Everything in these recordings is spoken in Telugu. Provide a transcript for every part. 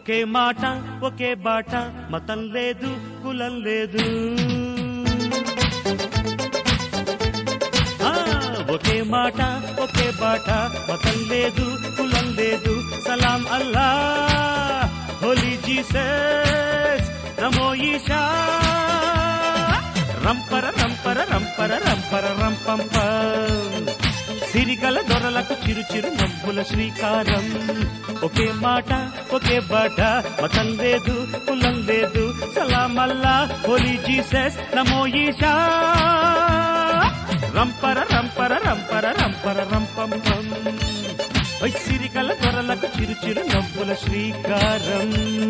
ఒకే మాట ఒకే బాట మతం లేదు కులం లేదు ఆ, ఒకే మాట ఒకే బాట మతం లేదు కులం లేదు సలాం అల్లా హోలీ జీసస్ నమో ఈశా రంపర రంపర రంపర రంపర రంపంప సిరిగల దొరలకు చిరు చిరు నవ్వుల శ్రీకారం ఒకే మాట ఒకే బాట మతం లేదు కులం లేదు సలామల్లా హోలీ జీసస్ నమో ఈశా రంపర రంపర రంపర రంపర రంపం సిరిగల దొరలకు చిరు చిరు నవ్వుల శ్రీకారం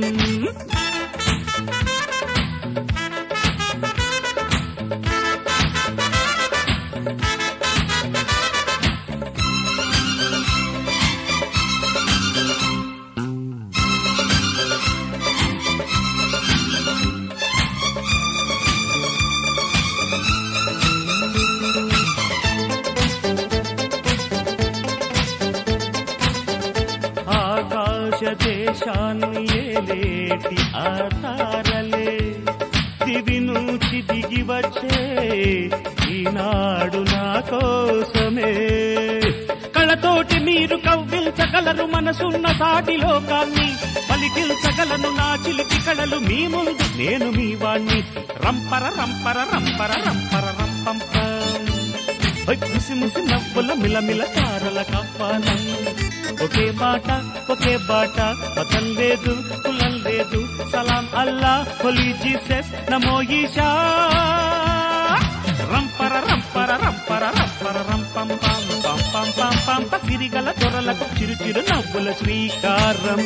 ఆకాశ దేశాన్ని ఏలేటి ఆ తారలే దివి నుంచి దిగి వచ్చే ఈనాడు నా కోసమే కళ్ళతోటి మీరు కవ్వించగలరు మనసున్న సాటి లోకాన్ని పలికించగలను నా చిలిపి కళలు మీ ముందు నేను మీ వాణ్ణి రంపర రంపర రంపర రంపర రంపంపం ఓయ్ ముసి ముసి నవ్వుల మిలమిల తారల కప్పాలం ఒకే మాట ఒకే బాట మతం లేదు కులం లేదు సలాం అల్లా హోలీ జీసస్ నమో ఈశా రంపర రంపర రంపర రంపర రంపం పం పం పం పం పం ప సిరిగల దొరలకు చిరు చిరు నవ్వుల శ్రీకారం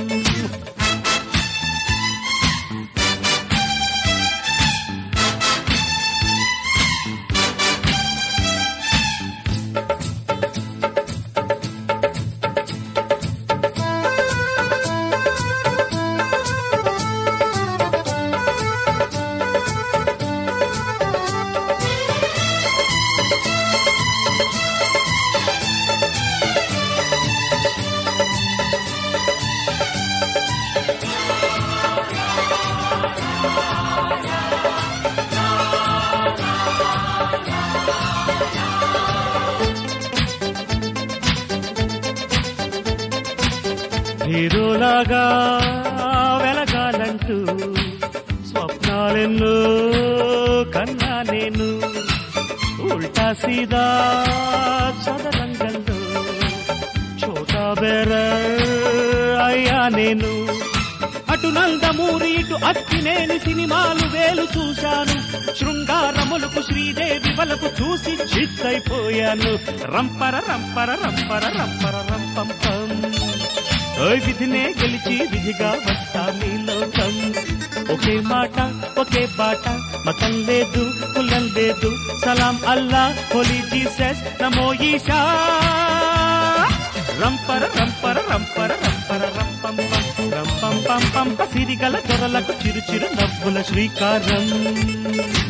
హీరోలాగా వెలగాలంటూ స్వప్నాలెన్నో కన్నా నేను ఉల్టా సీదా చదరంగంలో చోటా బేర అయ్యా నేను అటు నందమూరి ఇటు అక్కినేని సినిమాలు వేలు చూశాను శృంగారములకు శ్రీదేవి వలకు చూసి చిత్తైపోయాను రంపర రంపర రంపర రంపర రంపంపం ఓయ్ విధినే గెలిచి విధిగా వస్తా లోకం ఒకే మాట ఒకే బాట మతం లేదు కులం లేదు సలాం అల్లా హోలీ జీసస్ నమో ఈశా రంపర రంపర రంపర రంపర రంపం రంపం పం పం సిరిగల దొరలకు చిరు చిరు నవ్వుల శ్రీకారం